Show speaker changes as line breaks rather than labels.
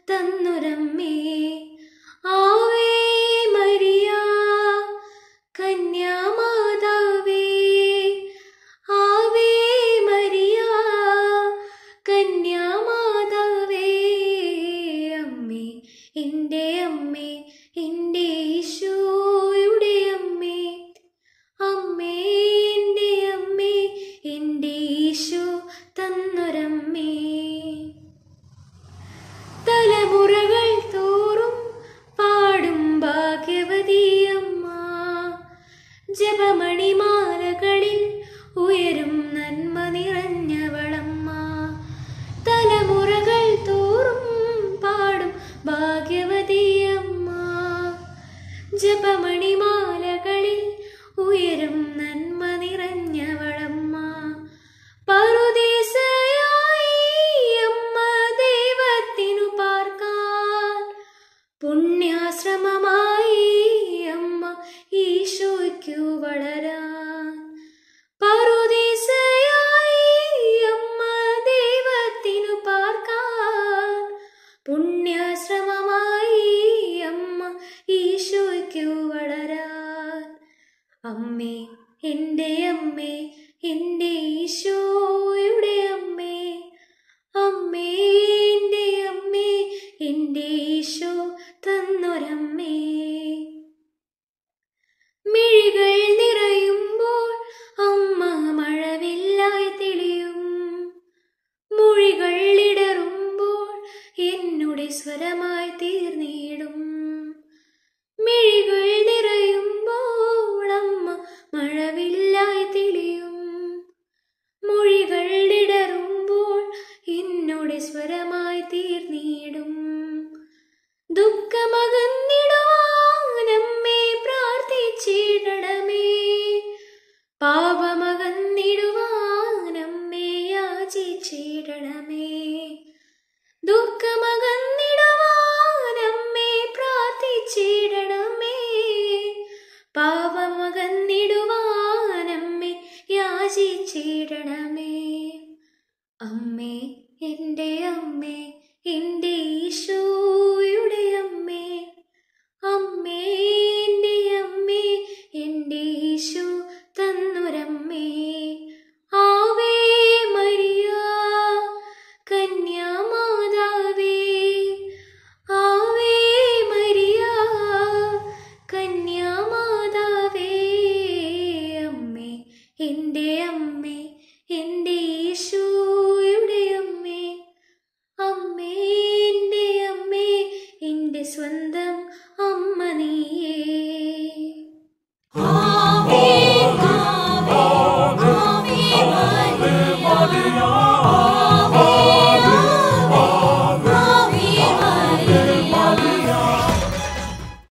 തന്നൊരമ്മേ Ave Maria കന്യാമാതാവേ Ave Maria കന്യാമാതാവേ അമ്മേ എൻ്റെ അമ്മേ എൻ്റെ ഈശോയുടെ അമ്മേ അമ്മേ എൻ്റെ അമ്മേ എൻ്റെ ഈശോ തന്നൊരമ്മേ തലമുറകൾ തോറും പാടും ഭാഗ്യവതിയമ്മ ജപമണിമാലകളിൽ ഉയരും നന്മ നിറഞ്ഞവളമ്മ തലമുറകൾ തോറും പാടും ഭാഗ്യവതിയമ്മ ജപമണിമാലകളിൽ ഉയരും നന്മ നിറഞ്ഞവളമ്മ പറുദീസയായി അമ്മ ദൈവത്തിനു പാർക്കാൻ പുണ്യാശ്രമമായി അമ്മ ഈശോയ്ക്കു വളരാൻ പറുദീസയായി അമ്മ ദൈവത്തിനു പാർക്കാൻ പുണ്യാശ്രമമായി അമ്മ ഈശോയ്ക്കു വളരാൻ അമ്മേ എൻ്റെ അമ്മേ എൻ്റെ ഈശോയുടെ അമ്മേ അമ്മേ എൻ്റെ അമ്മേ എൻ്റെ ഈശോ തന്നൊരമ്മേ മിഴികൾ നിറയുമ്പോൾ അമ്മ മഴവില്ലായി തെളിയും മൊഴികൾ ഇടറുമ്പോൾ എന്നുടെ സ്വരമായി തീർന്നിടും മിഴികൾ നിറയുമ്പോൾ അമ്മ മഴവില്ലായി തെളിയും മൊഴികൾ ഇടറുമ്പോൾ എന്നോട് സ്വരമായി തീർന്നിടും ദുഃഖമകന്നിടുവാനമ്മേ പ്രാർത്ഥിച്ചിടണമേ പാപമകന്നിടുവാനമ്മേ യാചിച്ചിടണമേ ദുഃഖമകന്നിടുവാനമ്മേ പ്രാർത്ഥിച്ചിടണമേ പാപമകന്നിടുവാനമ്മേ യാചിച്ചിടണമേ അമ്മേ എൻ്റെ അമ്മേ എൻ്റെ ഈശോയുടെ അമ്മേ അമ്മേ എൻ്റെ അമ്മേ എൻ്റെ ഈശോ തന്നൊരമ്മേ ആവേ മരിയ കന്യാമാതാവേ ആവേ മരിയ കന്യാമാതാവേ അമ്മേ എൻ്റെ അമ്മേ എൻ്റെ ഈശോയുടെ അമ്മേ അമ്മേ എൻ്റെ അമ്മേ എൻ്റെ സ്വന്തം